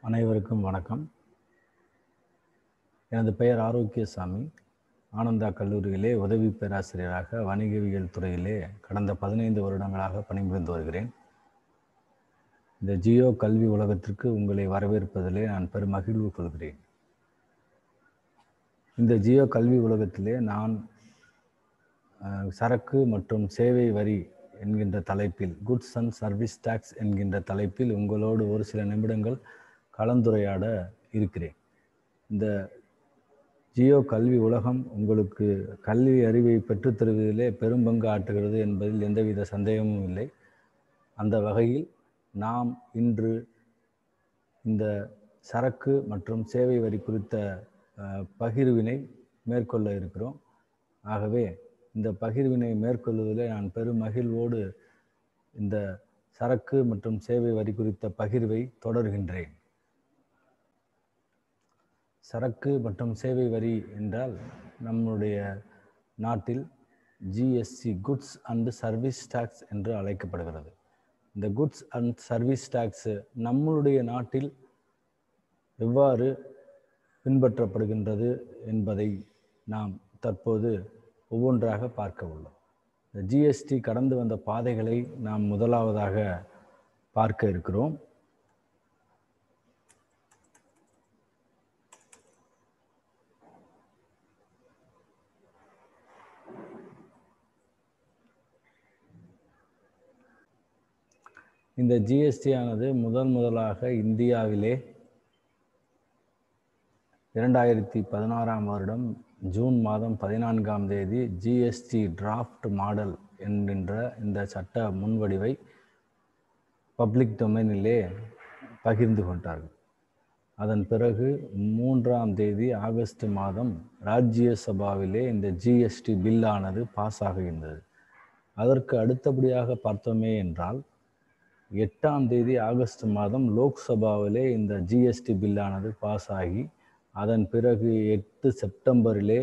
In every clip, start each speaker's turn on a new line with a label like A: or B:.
A: அனைவருக்கும் வணக்கம் எனது பெயர் ஆரோக்கியசாமி ஆனந்தா கல்லூரியிலே உதவி பேராசிரியராக வணிகவியல் துறையிலே கடந்த பதினைந்து வருடங்களாக பணிபுரிந்து வருகிறேன் இந்த ஜியோ கல்வி உலகத்திற்கு உங்களை வரவேற்பதிலே நான் பெரும் மகிழ்வு கொள்கிறேன் இந்த ஜியோ கல்வி உலகத்திலே நான் அஹ், சரக்கு மற்றும் சேவை வரி என்கின்ற தலைப்பில் குட்ஸ் அண்ட் சர்வீஸ் டேக்ஸ் என்கின்ற தலைப்பில் உங்களோடு ஒரு சில நிமிடங்கள் கலந்துரையாட இருக்கிறேன் இந்த ஜியோ கல்வி உலகம் உங்களுக்கு கல்வி அறிவை பெற்றுத் தருவதிலே பெரும் பங்கு ஆற்றுகிறது என்பதில் எந்தவித சந்தேகமும் இல்லை அந்த வகையில் நாம் இன்று இந்த சரக்கு மற்றும் சேவை வரி குறித்த அஹ், பகிர்வினை மேற்கொள்ள இருக்கிறோம் ஆகவே இந்த பகிர்வினை மேற்கொள்வதிலே நான் பெரும் மகிழ்வோடு இந்த சரக்கு மற்றும் சேவை வரி குறித்த பகிர்வை தொடர்கின்றேன் சரக்கு மற்றும் சேவை வரி என்றால் நம்முடைய நாட்டில் GST goods and service tax என்று அழைக்கப்படுகிறது இந்த குட்ஸ் அண்ட் சர்வீஸ் டேக்ஸ் நம்மளுடைய நாட்டில் எவ்வாறு பின்பற்றப்படுகின்றது என்பதை நாம் தற்போது ஒவ்வொன்றாக பார்க்க உள்ளோம் இந்த ஜிஎஸ்டி கடந்து வந்த பாதைகளை நாம் முதலாவதாக பார்க்க இருக்கிறோம் இந்த ஜிஎஸ்டி ஆனது முதன் முதலாக இந்தியாவிலே இரண்டாயிரத்தி பதினாறாம் வருடம் ஜூன் மாதம் பதினான்காம் தேதி ஜிஎஸ்டி டிராஃப்ட் மாடல் என்கின்ற இந்த சட்ட முன்வடிவை பப்ளிக் டொமைனிலே பகிர்ந்து கொண்டார்கள் அதன் பிறகு மூன்றாம் தேதி ஆகஸ்ட் மாதம் ராஜ்யசபாவிலே இந்த ஜிஎஸ்டி பில்லானது பாஸ் ஆகியிருந்தது அதற்கு அடுத்தபடியாக பார்த்தோமே என்றால் எட்டாம் தேதி ஆகஸ்ட் மாதம் லோக்சபாவிலே இந்த ஜிஎஸ்டி பில்லானது பாஸ் ஆகி அதன் பிறகு எட்டு செப்டம்பரிலே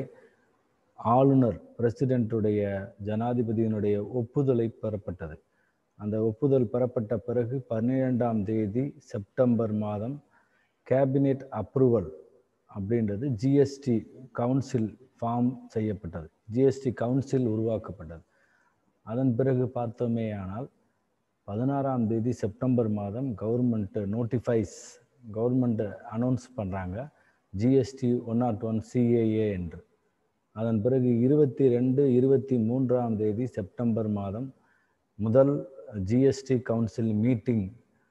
A: ஆளுநர் பிரசிடென்ட்டுடைய ஜனாதிபதியினுடைய ஒப்புதலை பெறப்பட்டது அந்த ஒப்புதல் பெறப்பட்ட பிறகு பன்னிரெண்டாம் தேதி செப்டம்பர் மாதம் கேபினெட் அப்ரூவல் அப்படின்றது ஜிஎஸ்டி கவுன்சில் ஃபார்ம் செய்யப்பட்டது ஜிஎஸ்டி கவுன்சில் உருவாக்கப்பட்டது அதன் பிறகு பார்த்தோமே ஆனால் பதினாறாம் தேதி செப்டம்பர் மாதம் கவர்மெண்ட் நோட்டிஃபைஸ் கவர்மெண்ட் அனௌன்ஸ் பண்ணுறாங்க GST one nought one CAA என்று அதன் பிறகு இருபத்தி ரெண்டு இருபத்தி மூன்றாம் தேதி செப்டம்பர் மாதம் முதல் ஜிஎஸ்டி கவுன்சில் மீட்டிங்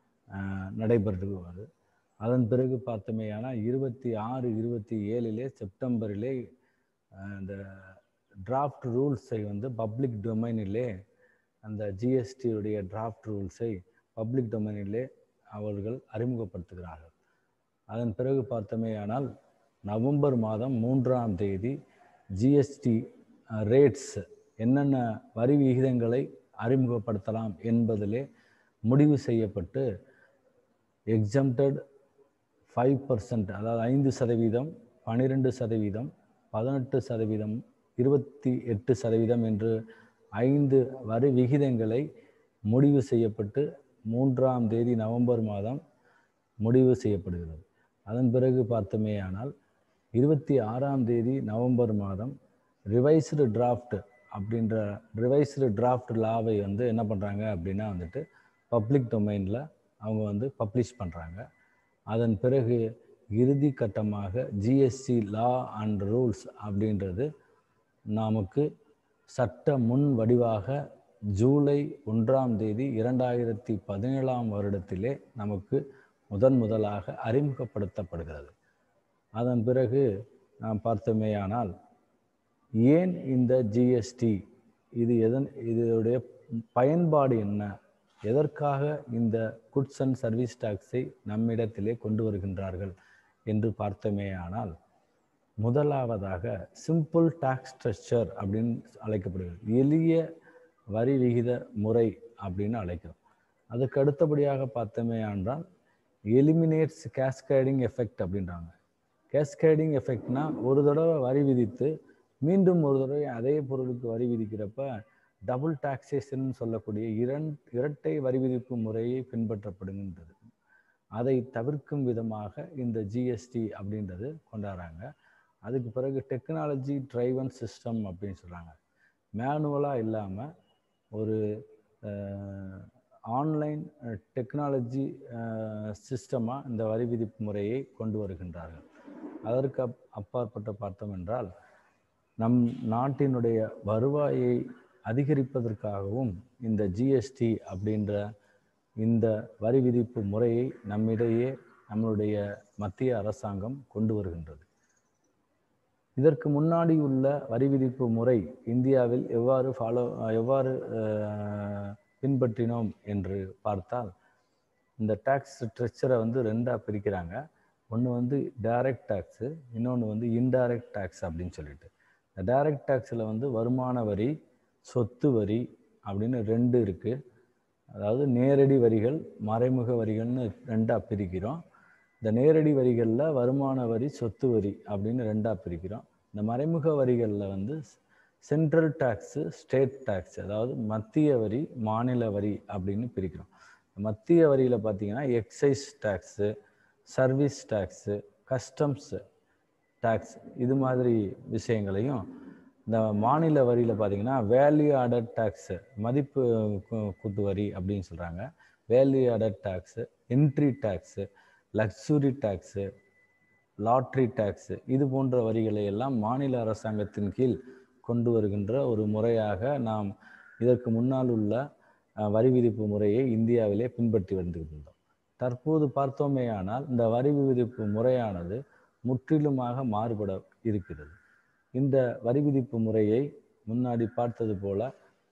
A: நடைபெறுகிறது அதன் பிறகு பார்த்தோமேயானால் இருபத்தி ஆறு இருபத்தி ஏழிலே செப்டம்பரிலே அஹ், இந்த டிராஃப்ட் ரூல்ஸை வந்து பப்ளிக் டொமைனிலே அந்த ஜிஎஸ்டியுடைய டிராஃப்ட் ரூல்ஸை பப்ளிக் டொமைனிலே அவர்கள் அறிமுகப்படுத்துகிறார்கள் அதன் பிறகு பார்த்தோமேயானால் நவம்பர் மாதம் மூன்றாம் தேதி ஜிஎஸ்டி ரேட்ஸ் என்னென்ன வரி விகிதங்களை அறிமுகப்படுத்தலாம் என்பதிலே முடிவு செய்யப்பட்டு எக்ஸம்டட் ஃபைவ் பர்சன்ட் அதாவது ஐந்து சதவீதம் பன்னிரெண்டு சதவீதம் பதினெட்டு சதவீதம் இருபத்தி எட்டு சதவீதம் என்று ஐந்து வரி விகிதங்களை முடிவு செய்யப்பட்டு மூன்றாம் தேதி நவம்பர் மாதம் முடிவு செய்யப்படுகிறது அதன் பிறகு பார்த்தோமேயானால் இருபத்தி ஆறாம் தேதி நவம்பர் மாதம் ரிவைஸ்டு டிராஃப்ட் அப்படின்ற ரிவைஸ்டு டிராஃப்ட் லாவை வந்து என்ன பண்ணுறாங்க அப்படின்னா வந்துட்டு பப்ளிக் டொமைனில் அவங்க வந்து பப்ளிஷ் பண்ணுறாங்க அதன் பிறகு இறுதி கட்டமாக ஜிஎஸ்டி லா அண்ட் ரூல்ஸ் அப்படின்றது நமக்கு சட்ட முன் வடிவாக ஜூலை ஒன்றாம் தேதி இரண்டாயிரத்தி பதினேழாம் வருடத்திலே நமக்கு முதன் முதலாக அறிமுகப்படுத்தப்படுகிறது அதன் பிறகு நாம் பார்த்தோமேயானால் ஏன் இந்த ஜிஎஸ்டி இது எதன் இதனுடைய பயன்பாடு என்ன எதற்காக இந்த குட்ஸ் அண்ட் சர்வீஸ் டாக்ஸை நம்மிடத்திலே கொண்டு வருகின்றார்கள் என்று பார்த்தோமேயானால் முதலாவதாக சிம்பிள் டாக்ஸ் ஸ்ட்ரக்சர் அப்படின்னு அழைக்கப்படுகிறது எளிய வரி விகித முறை அப்படின்னு அழைக்கிறோம் அதுக்கு அடுத்தபடியாக பார்த்தோமே என்றால் எலிமினேட்ஸ் கேஸ்கேடிங் எஃபெக்ட் அப்படின்றாங்க கேஸ்கேடிங் எஃபெக்ட்னா ஒரு தடவை வரி விதித்து மீண்டும் ஒரு தடவை அதே பொருளுக்கு வரி விதிக்கிறப்ப டபுள் டாக்ஸேஷன் சொல்லக்கூடிய இரண் இரட்டை வரி விதிப்பு முறையை பின்பற்றப்படுகின்றது அதை தவிர்க்கும் விதமாக இந்த ஜிஎஸ்டி அப்படின்றது கொண்டாடுறாங்க அதுக்கு பிறகு டெக்னாலஜி ட்ரைவன் சிஸ்டம் அப்படின்னு சொல்கிறாங்க மேனுவலாக இல்லாமல் ஒரு ஆன்லைன் டெக்னாலஜி சிஸ்டமாக இந்த வரி விதிப்பு முறையை கொண்டு வருகின்றார்கள் அதற்கு அப் அப்பாற்பட்ட பார்த்தோம் என்றால் நம் நாட்டினுடைய வருவாயை அதிகரிப்பதற்காகவும் இந்த ஜிஎஸ்டி அப்படின்ற இந்த வரி விதிப்பு முறையை நம்மிடையே நம்மளுடைய மத்திய அரசாங்கம் கொண்டு வருகின்றது இதற்கு முன்னாடி உள்ள வரி விதிப்பு முறை இந்தியாவில் எவ்வாறு ஃபாலோ எவ்வாறு பின்பற்றினோம் என்று பார்த்தால் இந்த டேக்ஸ் ஸ்ட்ரக்சரை வந்து ரெண்டாக பிரிக்கிறாங்க ஒன்று வந்து டைரக்ட் டேக்ஸு இன்னொன்று வந்து இன்டைரக்ட் டேக்ஸ் அப்படின்னு சொல்லிட்டு இந்த டைரக்ட் டேக்ஸில் வந்து வருமான வரி சொத்து வரி அப்படின்னு ரெண்டு இருக்குது அதாவது நேரடி வரிகள் மறைமுக வரிகள்னு ரெண்டாக பிரிக்கிறோம் இந்த நேரடி வரிகளில் வருமான வரி சொத்து வரி அப்படின்னு ரெண்டாக பிரிக்கிறோம் இந்த மறைமுக வரிகளில் வந்து சென்ட்ரல் டேக்ஸு ஸ்டேட் டேக்ஸ் அதாவது மத்திய வரி மாநில வரி அப்படின்னு பிரிக்கிறோம் மத்திய வரியில் பார்த்தீங்கன்னா excise tax service tax customs tax இது மாதிரி விஷயங்களையும் இந்த மாநில வரியில் பார்த்தீங்கன்னா வேல்யூ ஆடட் டேக்ஸு மதிப்பு கூட்டு வரி அப்படின்னு சொல்கிறாங்க value added tax entry tax luxury tax lottery tax இது போன்ற வரிகளை எல்லாம் மாநில அரசாங்கத்தின் கீழ் கொண்டு வருகின்ற ஒரு முறையாக நாம் இதற்கு முன்னால் உள்ள வரி விதிப்பு முறையை இந்தியாவிலே பின்பற்றி வந்துகின்றோம் தற்போது பார்த்தோமேயானால் இந்த வரி விதிப்பு முறையானது முற்றிலுமாக மாறுபட இருக்கிறது இந்த வரி விதிப்பு முறையை முன்னாடி பார்த்தது போல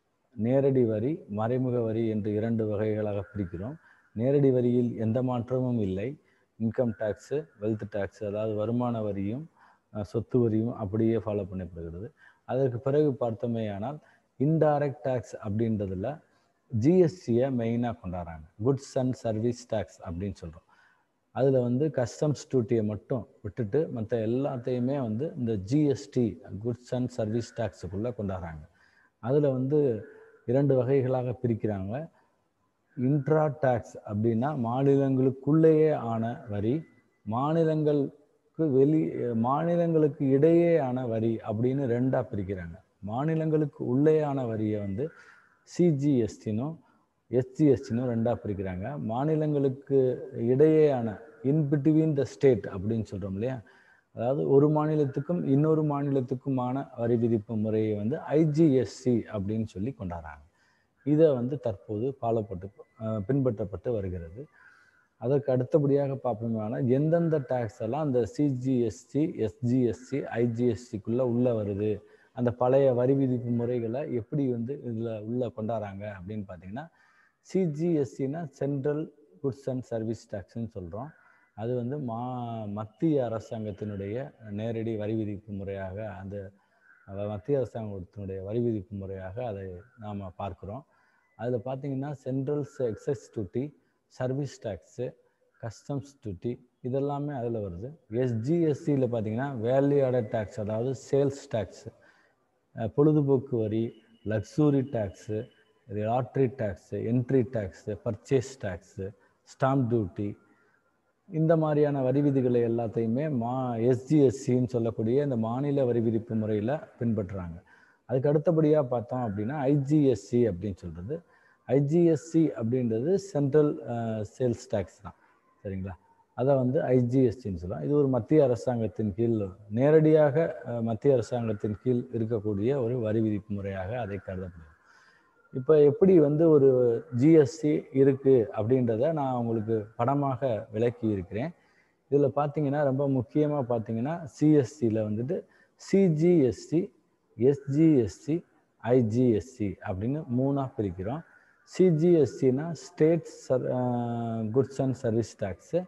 A: நேரடி வரி மறைமுக வரி என்று இரண்டு வகைகளாக பிரிக்கிறோம் நேரடி வரியில் எந்த மாற்றமும் இல்லை இன்கம் டேக்ஸு வெல்த் டேக்ஸ் அதாவது வருமான வரியும் சொத்து வரியும் அப்படியே ஃபாலோ பண்ணப்படுகிறது அதற்கு பிறகு பார்த்தோமேயானால் இன்டைரக்ட் டேக்ஸ் அப்படின்றதுல ஜிஎஸ்டியை மெயினாக கொண்டாடுறாங்க குட்ஸ் அண்ட் சர்வீஸ் டேக்ஸ் அப்படின்னு சொல்கிறோம் அதில் வந்து கஸ்டம்ஸ் டியூட்டியை மட்டும் விட்டுட்டு மற்ற எல்லாத்தையுமே வந்து இந்த ஜிஎஸ்டி குட்ஸ் அண்ட் சர்வீஸ் டேக்ஸுக்குள்ளே கொண்டாடுறாங்க அதில் வந்து இரண்டு வகைகளாக பிரிக்கிறாங்க இன்ட்ரா டேக்ஸ் அப்படின்னா மாநிலங்களுக்குள்ளேயே ஆன வரி மாநிலங்களுக்கு வெளி மாநிலங்களுக்கு இடையே ஆன வரி அப்படின்னு ரெண்டாக பிரிக்கிறாங்க மாநிலங்களுக்கு உள்ளேயான வரியை வந்து சிஜிஎஸ்டினும் எஸ்ஜிஎஸ்டினும் ரெண்டாக பிரிக்கிறாங்க மாநிலங்களுக்கு இடையேயான இன் பிட்வீன் த ஸ்டேட் அப்படின்னு சொல்கிறோம் இல்லையா அதாவது ஒரு மாநிலத்துக்கும் இன்னொரு மாநிலத்துக்குமான வரி விதிப்பு முறையை வந்து ஐஜிஎஸ்சி அப்படின்னு சொல்லி கொண்டாடுறாங்க இதை வந்து தற்போது ஃபாலோப்பட்டு பின்பற்றப்பட்டு வருகிறது அதற்கு அடுத்தபடியாக பார்ப்போம்னா எந்தெந்த டேக்ஸ் எல்லாம் அந்த சிஜிஎஸ்டி எஸ்ஜிஎஸ்சி ஐஜிஎஸ்டிக்குள்ளே உள்ளே வருது அந்த பழைய வரி விதிப்பு முறைகளை எப்படி வந்து இதில் உள்ளே கொண்டாடுறாங்க அப்படின்னு பார்த்தீங்கன்னா சிஜிஎஸ்சினா சென்ட்ரல் குட்ஸ் அண்ட் சர்வீஸ் டேக்ஸ்ன்னு சொல்கிறோம் அது வந்து மா மத்திய அரசாங்கத்தினுடைய நேரடி வரி விதிப்பு முறையாக அந்த மத்திய அரசாங்கத்தினுடைய வரி விதிப்பு முறையாக அதை நாம் பார்க்குறோம் அதில் பார்த்தீங்கன்னா central excise duty service tax customs duty இதெல்லாமே அதில் வருது எஸ்ஜிஎஸ்சியில் பார்த்தீங்கன்னா வேல்யூ ஆடட் டேக்ஸ் அதாவது சேல்ஸ் டேக்ஸு பொழுதுபோக்கு வரி luxury tax lottery tax entry tax purchase tax stamp duty இந்த மாதிரியான வரி விதிகளை எல்லாத்தையுமே மா எஸ்ஜிஎஸ்சின்னு சொல்லக்கூடிய இந்த மாநில வரி விதிப்பு முறையில் பின்பற்றுறாங்க அதுக்கு அடுத்தபடியாக பார்த்தோம் அப்படின்னா ஐஜிஎஸ்சி அப்படின்னு சொல்கிறது ஐஜிஎஸ்சி அப்படின்றது சென்ட்ரல் சேல்ஸ் டேக்ஸ் தான் சரிங்களா அதை வந்து ஐஜிஎஸ்டின்னு சொல்லலாம் இது ஒரு மத்திய அரசாங்கத்தின் கீழ் நேரடியாக மத்திய அரசாங்கத்தின் கீழ் இருக்கக்கூடிய ஒரு வரி விதிப்பு முறையாக அதை கருதப்படுது இப்போ எப்படி வந்து ஒரு ஜிஎஸ்டி இருக்குது அப்படின்றத நான் உங்களுக்கு படமாக விளக்கி இருக்கிறேன் இதில் பார்த்தீங்கன்னா ரொம்ப முக்கியமாக பார்த்தீங்கன்னா சிஎஸ்டியில் வந்துட்டு சிஜிஎஸ்டி எஸ்ஜிஎஸ்டி ஐஜிஎஸ்டி அப்படின்னு மூணாக பிரிக்கிறோம் சிஜிஎஸ்டினா state sir goods and service tax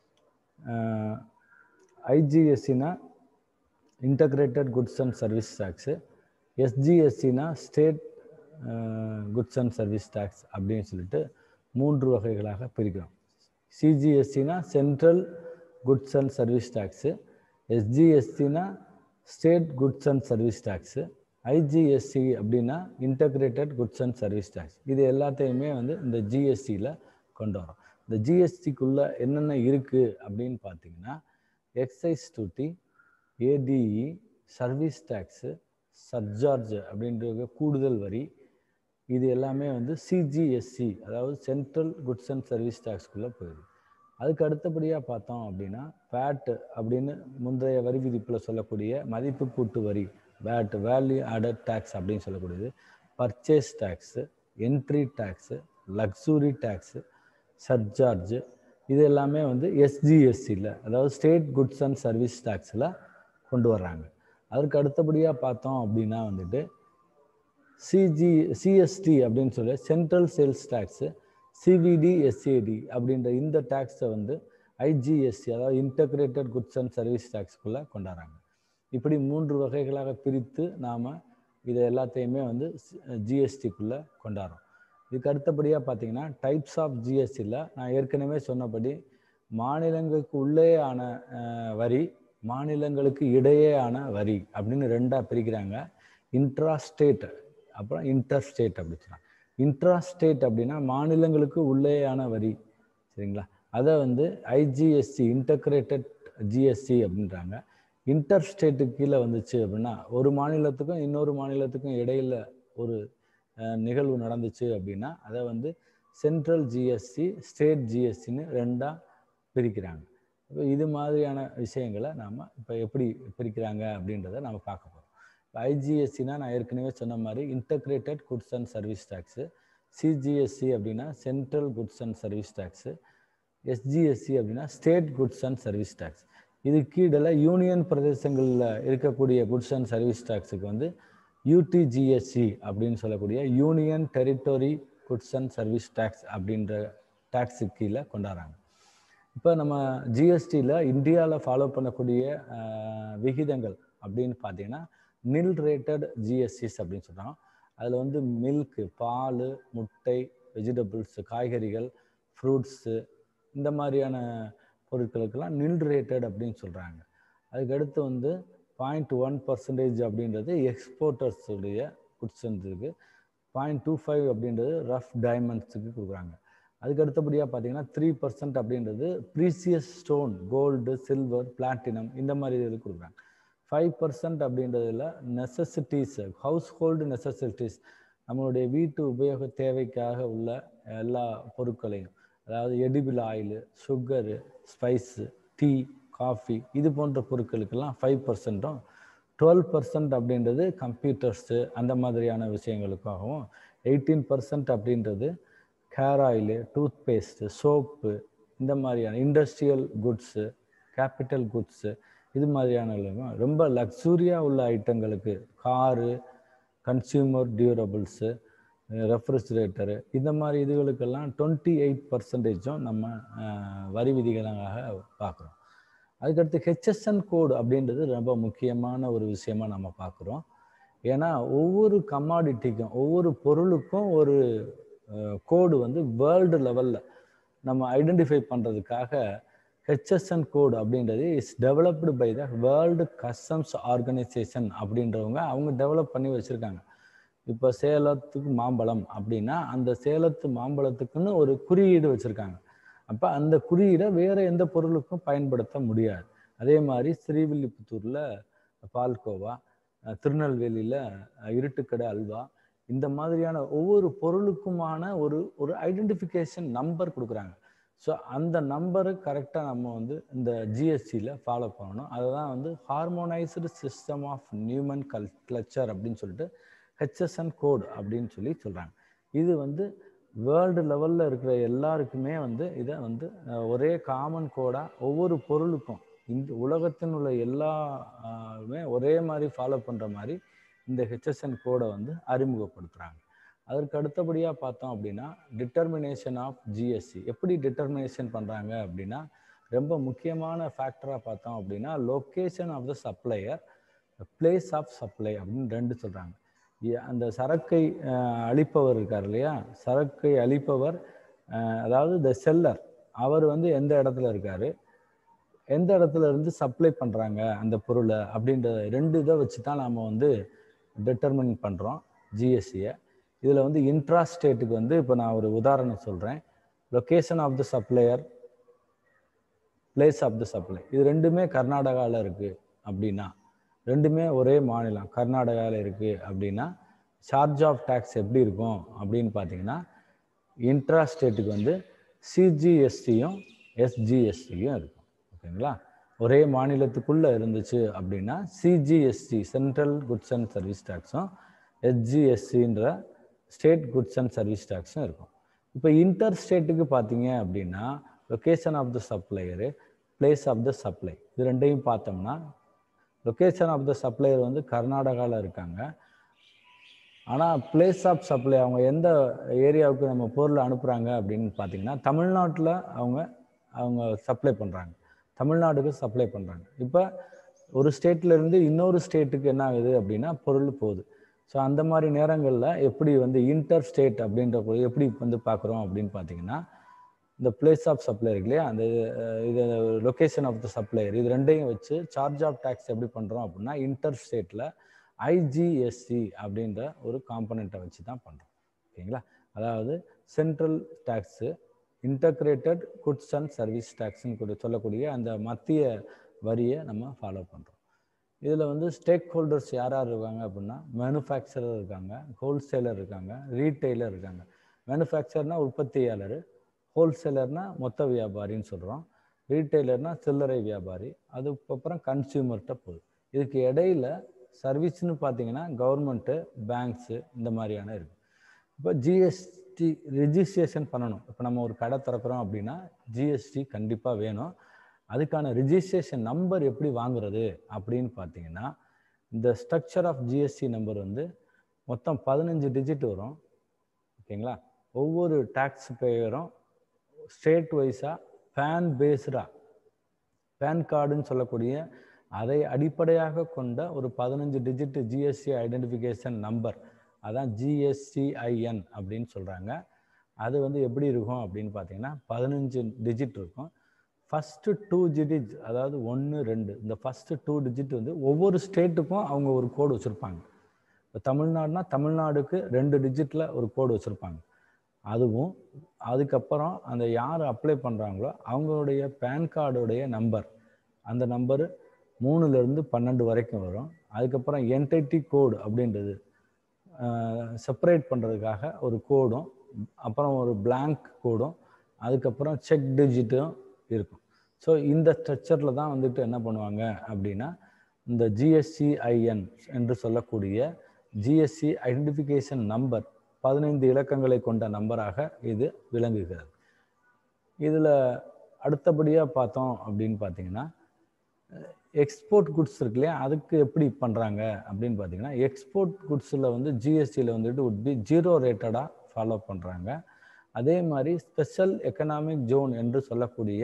A: ஐஜிஎஸ்சினா integrated goods and service tax எஸ்ஜிஎஸ்சினா state goods and service tax அப்படின்னு சொல்லிட்டு மூன்று வகைகளாக பிரிக்கிறோம் சிஜிஎஸ்டினா central goods and service tax எஸ்ஜிஎஸ்டினா state goods and service tax IGST அப்படின்னா integrated goods and service tax இது எல்லாத்தையுமே வந்து இந்த ஜிஎஸ்டியில் கொண்டு வரோம் இந்த ஜிஎஸ்டிக்குள்ள என்னென்ன இருக்கு அப்படின்னு பார்த்தீங்கன்னா excise duty ADE service tax surcharge அப்படின்ற கூடுதல் வரி இது எல்லாமே வந்து சிஜிஎஸ்சி அதாவது சென்ட்ரல் குட்ஸ் அண்ட் சர்வீஸ் டேக்ஸ்குள்ளே போயிடுது அதுக்கு அடுத்தபடியாக பார்த்தோம் அப்படின்னா பேட் அப்படின்னு முந்தைய வரி விதிப்பில் சொல்லக்கூடிய மதிப்பு கூட்டு வரி வேட் வேல்யூ ஆடட் டேக்ஸ் அப்படின்னு சொல்லக்கூடியது purchase tax entry tax luxury tax surcharge இது எல்லாமே வந்து எஸ்ஜிஎஸ்சியில் அதாவது ஸ்டேட் குட்ஸ் அண்ட் சர்வீஸ் டேக்ஸில் கொண்டு வர்றாங்க அதுக்கு அடுத்தபடியாக பார்த்தோம் அப்படின்னா வந்துட்டு சிஜி சிஎஸ்டி அப்படின்னு சொல்லி central sales tax CVD SAD அப்படின்ற இந்த டேக்ஸை வந்து ஐஜிஎஸ்சி அதாவது இன்டகிரேட்டட் குட்ஸ் அண்ட் சர்வீஸ் டேக்ஸ்க்குள்ளே கொண்டாடுறாங்க இப்படி மூன்று வகைகளாக பிரித்து நாம் இதை எல்லாத்தையுமே வந்து ஜிஎஸ்டிக்குள்ளே கொண்டாடுறோம் இதுக்கு அடுத்தபடியாக பார்த்தீங்கன்னா டைப்ஸ் ஆஃப் ஜிஎஸ்டியில் நான் ஏற்கனவே சொன்னபடி மாநிலங்களுக்கு உள்ளேயான வரி மாநிலங்களுக்கு இடையேயான வரி அப்படின்னு ரெண்டாக பிரிக்கிறாங்க இன்ட்ரா ஸ்டேட் அப்புறம் இன்டர் ஸ்டேட் அப்படி சொல்கிறாங்க இன்ட்ரா ஸ்டேட் அப்படின்னா மாநிலங்களுக்கு உள்ளேயான வரி சரிங்களா அதை வந்து ஐஜிஎஸ்சி இன்டகிரேட்டட் ஜிஎஸ்டி அப்படின்றாங்க இன்டர் ஸ்டேட்டுக்கு கீழே வந்துச்சு அப்படின்னா ஒரு மாநிலத்துக்கும் இன்னொரு மாநிலத்துக்கும் இடையில ஒரு நிகழ்வு நடந்துச்சு அப்படின்னா அதை வந்து சென்ட்ரல் ஜிஎஸ்சி ஸ்டேட் ஜிஎஸ்டின்னு ரெண்டாக பிரிக்கிறாங்க இப்போ இது மாதிரியான விஷயங்களை நாம் இப்போ எப்படி பிரிக்கிறாங்க அப்படின்றத நம்ம பார்க்க போகிறோம் இப்போ ஐஜிஎஸ்சினா நான் ஏற்கனவே சொன்ன மாதிரி integrated goods and service tax CGST அப்படின்னா central goods and service tax SGST அப்படின்னா state goods and service tax இது கீழே யூனியன் பிரதேசங்களில் இருக்கக்கூடிய குட்ஸ் அண்ட் சர்வீஸ் டேக்ஸுக்கு வந்து யூடிஜிஎஸ்சி அப்படின்னு சொல்லக்கூடிய union territory goods and service tax அப்படின்ற டேக்ஸுக்கு கீழே கொண்டாடுறாங்க இப்போ நம்ம ஜிஎஸ்டியில் இந்தியாவில் ஃபாலோ பண்ணக்கூடிய விகிதங்கள் அப்படின்னு பார்த்தீங்கன்னா நில் ரேட்டட் ஜிஎஸ்டிஸ் அப்படின்னு சொல்கிறாங்க அதில் வந்து மில்க்கு பால் முட்டை வெஜிடபிள்ஸ் காய்கறிகள் ஃப்ரூட்ஸு இந்த மாதிரியான பொருட்களுக்கெல்லாம் நில் ரேட்டட் அப்படின்னு சொல்கிறாங்க அதுக்கடுத்து வந்து பாயிண்ட் ஒன் பர்சன்டேஜ் அப்படின்றது எக்ஸ்போர்ட்டர்ஸுடைய குட்ஸ் இருக்குது பாயிண்ட் டூ ஃபைவ் அப்படின்றது ரஃப் டைமண்ட்ஸுக்கு கொடுக்குறாங்க அதுக்கு அடுத்தபடியாக பார்த்தீங்கன்னா த்ரீ பர்சன்ட் அப்படின்றது precious stone gold silver platinum இந்த மாதிரி இதுக்கு கொடுக்குறாங்க ஃபைவ் பர்சன்ட் அப்படின்றதுல நெசசிட்டிஸ் ஹவுஸ் ஹோல்டு நெசசிட்டிஸ் நம்மளுடைய வீட்டு உபயோக தேவைக்காக உள்ள எல்லா பொருட்களையும் அதாவது edible oil sugar spice tea coffee இது போன்ற பொருட்களுக்கெல்லாம் ஃபைவ் பர்சன்ட்டும் டுவெல் பர்சன்ட் அப்படின்றது கம்ப்யூட்டர்ஸு அந்த மாதிரியான விஷயங்களுக்காகவும் எயிட்டீன் பர்சன்ட் அப்படின்றது hair oil toothpaste soap இந்த மாதிரியான இண்டஸ்ட்ரியல் குட்ஸு கேபிட்டல் குட்ஸு இது மாதிரியான ரொம்ப லக்ஸூரியாக உள்ள ஐட்டங்களுக்கு காரு கன்சியூமர் டியூரபிள்ஸு ரெஃப்ரிஜிரேட்டரு இந்த மாதிரி இதுகளுக்கெல்லாம் டுவெண்ட்டி எயிட் பர்சன்டேஜும் நம்ம வரி விதிகளாக பார்க்குறோம் அதுக்கடுத்து ஹெச்எஸ்என் கோடு அப்படின்றது ரொம்ப முக்கியமான ஒரு விஷயமா நம்ம பார்க்குறோம் ஏன்னா ஒவ்வொரு கமாடிட்டிக்கும் ஒவ்வொரு பொருளுக்கும் ஒரு கோடு வந்து வேர்ல்டு லெவலில் நம்ம ஐடென்டிஃபை பண்ணுறதுக்காக ஹெச்எஸ்என் கோடு அப்படின்றது is developed by the world customs organization அப்படின்றவங்க அவங்க டெவலப் பண்ணி வச்சுருக்காங்க இப்போ சேலத்துக்கு மாம்பழம் அப்படின்னா அந்த சேலத்து மாம்பழத்துக்குன்னு ஒரு குறியீடு வச்சுருக்காங்க அப்போ அந்த குறியீடை வேறு எந்த பொருளுக்கும் பயன்படுத்த முடியாது அதே மாதிரி ஸ்ரீவில்லிபுத்தூரில் பால்கோவா திருநெல்வேலியில் இருட்டுக்கடை அல்வா இந்த மாதிரியான ஒவ்வொரு பொருளுக்குமான ஒரு ஒரு ஐடென்டிஃபிகேஷன் நம்பர் கொடுக்குறாங்க ஸோ அந்த நம்பரு கரெக்டாக நம்ம வந்து இந்த ஜிஎஸ்டியில் ஃபாலோ பண்ணணும் அதை தான் வந்து ஹார்மோனைஸ்டு சிஸ்டம் ஆஃப் நியூமன் கல் கிளச்சர் அப்படின்னு சொல்லிட்டு ஹெச்எஸ்என் கோட் அப்படின்னு சொல்லி சொல்கிறாங்க இது வந்து வேர்ல்டு லெவலில் இருக்கிற எல்லாருக்குமே வந்து இதை வந்து ஒரே காமன் கோடாக ஒவ்வொரு பொருளுக்கும் இந்த உலகத்தின் உள்ள எல்லாமே ஒரே மாதிரி ஃபாலோ பண்ணுற மாதிரி இந்த ஹெச்எஸ்என் கோடை வந்து அறிமுகப்படுத்துகிறாங்க அதற்கு அடுத்தபடியாக பார்த்தோம் அப்படின்னா டிட்டர்மினேஷன் ஆஃப் ஜிஎஸ்சி எப்படி டிட்டர்மினேஷன் பண்ணுறாங்க அப்படின்னா ரொம்ப முக்கியமான ஃபேக்டராக பார்த்தோம் அப்படின்னா location of the supplier place of supply அப்படின்னு ரெண்டு சொல்கிறாங்க அந்த சரக்கை அளிப்பவர் இருக்கார் இல்லையா சரக்கை அளிப்பவர் அதாவது த செல்லர் அவர் வந்து எந்த இடத்துல இருக்காரு எந்த இடத்துல இருந்து சப்ளை பண்ணுறாங்க அந்த பொருளை அப்படின்ற ரெண்டு இதை வச்சு தான் நாம் வந்து டிட்டர்மின் பண்ணுறோம் ஜிஎஸ்சியை இதில் வந்து இன்ட்ரா ஸ்டேட்டுக்கு வந்து இப்போ நான் ஒரு உதாரணம் சொல்கிறேன் location of the supplier place of the supply இது ரெண்டுமே கர்நாடகாவில் இருக்குது அப்படின்னா ரெண்டுமே ஒரே மாநிலம் கர்நாடகாவில் இருக்குது அப்படின்னா சார்ஜ் ஆஃப் டேக்ஸ் எப்படி இருக்கும் அப்படின்னு பார்த்தீங்கன்னா இன்ட்ரா ஸ்டேட்டுக்கு வந்து சிஜிஎஸ்டியும் எஸ்ஜிஎஸ்டியும் இருக்கும் ஓகேங்களா ஒரே மாநிலத்துக்குள்ளே இருந்துச்சு அப்படின்னா CGST central goods and service டேக்ஸும் எஸ்ஜிஎஸ்சின்ற ஸ்டேட் குட்ஸ் அண்ட் சர்வீஸ் டேக்ஸும் இருக்கும் இப்போ இன்டர் ஸ்டேட்டுக்கு பார்த்தீங்க அப்படின்னா location of the supplier place of the supply இது ரெண்டையும் பார்த்தோம்னா லொக்கேஷன் ஆஃப் த சப்ளையர் வந்து கர்நாடகாவில் இருக்காங்க ஆனால் பிளேஸ் ஆஃப் சப்ளை அவங்க எந்த ஏரியாவுக்கு நம்ம பொருள் அனுப்புகிறாங்க அப்படின்னு பார்த்தீங்கன்னா தமிழ்நாட்டில் அவங்க அவங்க சப்ளை பண்ணுறாங்க தமிழ்நாடுக்கு சப்ளை பண்ணுறாங்க இப்போ ஒரு ஸ்டேட்லேருந்து இன்னொரு ஸ்டேட்டுக்கு என்ன ஆகுது அப்படின்னா பொருள் போகுது ஸோ அந்த மாதிரி நேரங்களில் எப்படி வந்து இன்டர் ஸ்டேட் அப்படின்ற பொருள் எப்படி வந்து பார்க்குறோம் அப்படின்னு பார்த்தீங்கன்னா இந்த பிளேஸ் ஆஃப் சப்ளை இருக்கு இல்லையா அந்த இது லொக்கேஷன் ஆஃப் த சப்ளையர் இது ரெண்டையும் வச்சு சார்ஜ் ஆஃப் டேக்ஸ் எப்படி பண்ணுறோம் அப்படின்னா இன்டர் ஸ்டேட்டில் ஐஜிஎஸ்சி அப்படின்ற ஒரு காம்பனண்ட்டை வச்சு தான் பண்ணுறோம் ஓகேங்களா அதாவது central tax integrated goods and service டேக்ஸ்ன்னு கூட சொல்லக்கூடிய அந்த மத்திய வரியை நம்ம ஃபாலோ பண்ணுறோம் இதில் வந்து ஸ்டேக் ஹோல்டர்ஸ் யார் யார் இருக்காங்க அப்படின்னா மேனுஃபேக்சரர் இருக்காங்க ஹோல்சேலர் இருக்காங்க ரீட்டைலர் இருக்காங்க மேனுஃபேக்சர்னா உற்பத்தியாளர் ஹோல்சேலர்னா மொத்த வியாபாரின்னு சொல்கிறோம் ரீட்டைலர்னா சில்லறை வியாபாரி அதுக்கப்புறம் கன்சியூமர்கிட்ட போகுது இதுக்கு இடையில சர்வீஸ்னு பார்த்தீங்கன்னா கவர்மெண்ட்டு பேங்க்ஸு இந்த மாதிரியான இருக்குது இப்போ ஜிஎஸ்டி ரிஜிஸ்ட்ரேஷன் பண்ணணும் இப்போ நம்ம ஒரு கடை திறக்கிறோம் அப்படின்னா ஜிஎஸ்டி கண்டிப்பாக வேணும் அதுக்கான ரிஜிஸ்ட்ரேஷன் நம்பர் எப்படி வாங்குறது அப்படின்னு பார்த்தீங்கன்னா இந்த ஸ்ட்ரக்சர் ஆஃப் ஜிஎஸ்டி நம்பர் வந்து மொத்தம் பதினஞ்சு டிஜிட் வரும் ஓகேங்களா ஒவ்வொரு டேக்ஸ் பேயரும் ஸ்டேட் வைஸாக பேன் பேஸ்டாக பேன் கார்டுன்னு சொல்லக்கூடிய அதை அடிப்படையாக கொண்ட ஒரு பதினஞ்சு டிஜிட் ஜிஎஸ்டி ஐடென்டிஃபிகேஷன் நம்பர் அதான் ஜிஎஸ்டிஐஎன் அப்படின்னு சொல்கிறாங்க அது வந்து எப்படி இருக்கும் அப்படின்னு பார்த்தீங்கன்னா பதினஞ்சு டிஜிட் இருக்கும் ஃபஸ்ட்டு டூ டிஜிட் அதாவது ஒன்று ரெண்டு இந்த ஃபஸ்ட்டு டூ டிஜிட் வந்து ஒவ்வொரு ஸ்டேட்டுக்கும் அவங்க ஒரு கோடு வச்சுருப்பாங்க இப்போ தமிழ்நாடுனா தமிழ்நாடுக்கு ரெண்டு டிஜிட்டில் ஒரு கோடு வச்சுருப்பாங்க அதுவும் அதுக்கப்புறம் அந்த யார் அப்ளை பண்ணுறாங்களோ அவங்களுடைய பேன் கார்டுடைய நம்பர் அந்த நம்பரு மூணுலேருந்து பன்னெண்டு வரைக்கும் வரும் அதுக்கப்புறம் என்டைட்டி கோடு அப்படின்றது செப்பரேட் பண்ணுறதுக்காக ஒரு கோடும் அப்புறம் ஒரு பிளாங்க் கோடும் அதுக்கப்புறம் செக் டிஜிட்டும் இருக்கும் ஸோ இந்த ஸ்ட்ரக்சரில் தான் வந்துட்டு என்ன பண்ணுவாங்க அப்படின்னா இந்த ஜிஎஸ்சிஐஎன் என்று சொல்லக்கூடிய ஜிஎஸ்சி ஐடென்டிஃபிகேஷன் நம்பர் பதினைந்து இலக்கங்களை கொண்ட நம்பராக இது விளங்குகிறது இதில் அடுத்தபடியாக பார்த்தோம் அப்படின்னு பார்த்தீங்கன்னா எக்ஸ்போர்ட் குட்ஸ் இருக்கு இல்லையா அதுக்கு எப்படி பண்ணுறாங்க அப்படின்னு பார்த்தீங்கன்னா எக்ஸ்போர்ட் குட்ஸில் வந்து ஜிஎஸ்டியில் வந்துட்டு உட் பி ஜீரோ ரேட்டடாக ஃபாலோ பண்ணுறாங்க அதே மாதிரி ஸ்பெஷல் எக்கனாமிக் ஜோன் என்று சொல்லக்கூடிய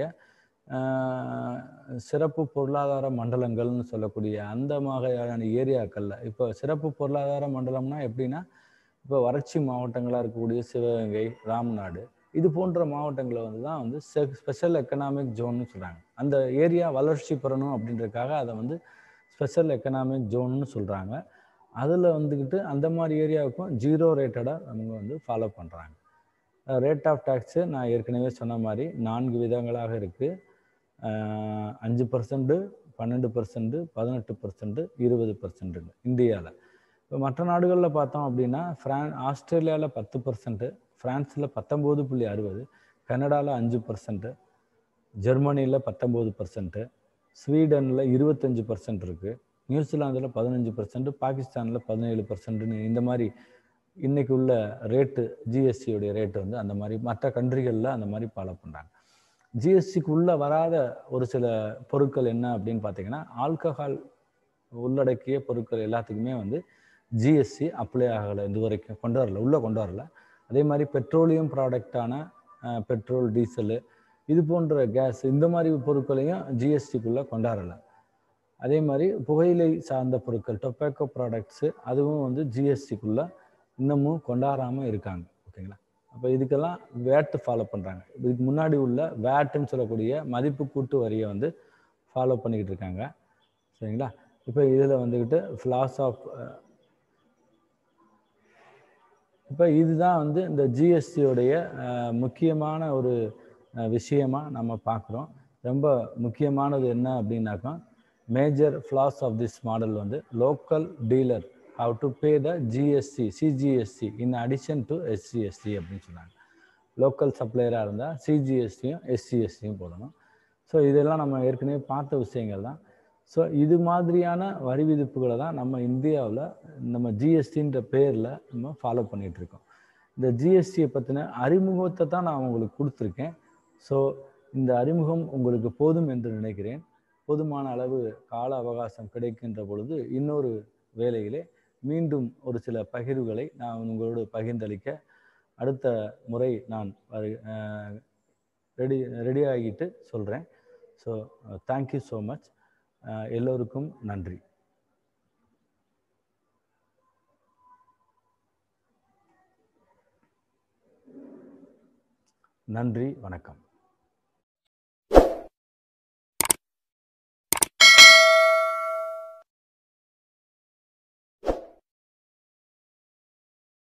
A: சிறப்பு பொருளாதார மண்டலங்கள்னு சொல்லக்கூடிய அந்த வகையான ஏரியாக்களில் இப்போ சிறப்பு பொருளாதார மண்டலம்னா எப்படின்னா இப்போ வறட்சி மாவட்டங்களாக இருக்கக்கூடிய சிவகங்கை ராம்நாடு இது போன்ற மாவட்டங்களில் வந்து தான் வந்து ஸ்பெஷல் எக்கனாமிக் ஜோன்னு சொல்கிறாங்க அந்த ஏரியா வளர்ச்சி பெறணும் அப்படின்றதுக்காக அதை வந்து ஸ்பெஷல் எக்கனாமிக் ஜோன்னு சொல்கிறாங்க அதில் வந்துக்கிட்டு அந்த மாதிரி ஏரியாவுக்கும் ஜீரோ ரேட்டடாக அவங்க வந்து ஃபாலோ பண்ணுறாங்க ரேட் ஆஃப் டேக்ஸு நான் ஏற்கனவே சொன்ன மாதிரி நான்கு விதங்களாக இருக்குது அஞ்சு பர்சன்ட்டு பன்னெண்டு பர்சன்ட்டு பதினெட்டு பர்சன்ட்டு இருபது பர்சன்ட்டுங்க இந்தியாவில் இப்போ மற்ற நாடுகளில் பார்த்தோம் அப்படின்னா ஃப்ரான் ஆஸ்திரேலியாவில் பத்து பர்சன்ட்டு ஃப்ரான்ஸில் பத்தொம்போது புள்ளி அறுபது கனடாவில் அஞ்சு பர்சன்ட்டு ஜெர்மனியில் பத்தொம்போது பர்சன்ட்டு ஸ்வீடனில் இருபத்தஞ்சி பர்சன்ட் இருக்குது நியூசிலாந்தில் பதினஞ்சு பர்சன்ட் பாகிஸ்தானில் பதினேழு பர்சன்ட்னு இந்த மாதிரி இன்னைக்கு உள்ள ரேட்டு ஜிஎஸ்டியுடைய ரேட்டு வந்து அந்த மாதிரி மற்ற கண்ட்ரிகளில் அந்த மாதிரி ஃபாலோ பண்ணுறாங்க ஜிஎஸ்டிக்கு உள்ளே வராத ஒரு சில பொருட்கள் என்ன அப்படின்னு பார்த்தீங்கன்னா ஆல்கஹால் உள்ளடக்கிய பொருட்கள் எல்லாத்துக்குமே வந்து ஜிஎஸ்டி அப்ளை ஆகலை இது வரைக்கும் கொண்டு வரல உள்ளே கொண்டு வரல அதே மாதிரி பெட்ரோலியம் ப்ராடக்டான பெட்ரோல் டீசலு இது போன்ற கேஸ் இந்த மாதிரி பொருட்களையும் ஜிஎஸ்டிக்குள்ளே கொண்டாடல அதே மாதிரி புகையிலை சார்ந்த பொருட்கள் டொபாக்கோ ப்ராடக்ட்ஸு அதுவும் வந்து ஜிஎஸ்டிக்குள்ளே இன்னமும் கொண்டாடாமல் இருக்காங்க ஓகேங்களா அப்போ இதுக்கெல்லாம் வேட்டு ஃபாலோ பண்ணுறாங்க இதுக்கு முன்னாடி உள்ள வேட்டுன்னு சொல்லக்கூடிய மதிப்பு கூட்டு வரியை வந்து ஃபாலோ பண்ணிக்கிட்டு இருக்காங்க சரிங்களா இப்போ இதில் வந்துக்கிட்டு ஃப்ளாஸ் ஆஃப் இப்போ இதுதான் வந்து இந்த ஜிஎஸ்டியோடைய முக்கியமான ஒரு அஹ், விஷயமா நம்ம பார்க்குறோம் ரொம்ப முக்கியமானது என்ன அப்படின்னாக்கா major flaws of this model வந்து local dealer have to pay the GST CGST in addition to SGST அப்படின்னு சொன்னாங்க லோக்கல் சப்ளையராக இருந்தால் சிஜிஎஸ்டியும் எஸ்சிஎஸ்டியும் போடணும் ஸோ இதெல்லாம் நம்ம ஏற்கனவே பார்த்த விஷயங்கள் தான் ஸோ இது மாதிரியான வரி விதிப்புகளை தான் நம்ம இந்தியாவில் நம்ம ஜிஎஸ்டின்ற பேரில் நம்ம ஃபாலோ பண்ணிட்டு இருக்கோம் இந்த ஜிஎஸ்டியை பற்றின அறிமுகத்தை தான் நான் உங்களுக்கு கொடுத்துருக்கேன் ஸோ இந்த அறிமுகம் உங்களுக்கு போதும் என்று நினைக்கிறேன் போதுமான அளவு கால அவகாசம் கிடைக்கின்ற பொழுது இன்னொரு வேளையிலே மீண்டும் ஒரு சில பகிர்வுகளை நான் உங்களோடு பகிர்ந்தளிக்க அடுத்த முறை நான் ரெடி ரெடி ஆகிட்டு சொல்கிறேன் ஸோ தேங்க்யூ ஸோ மச் எல்லோருக்கும் நன்றி நன்றி வணக்கம்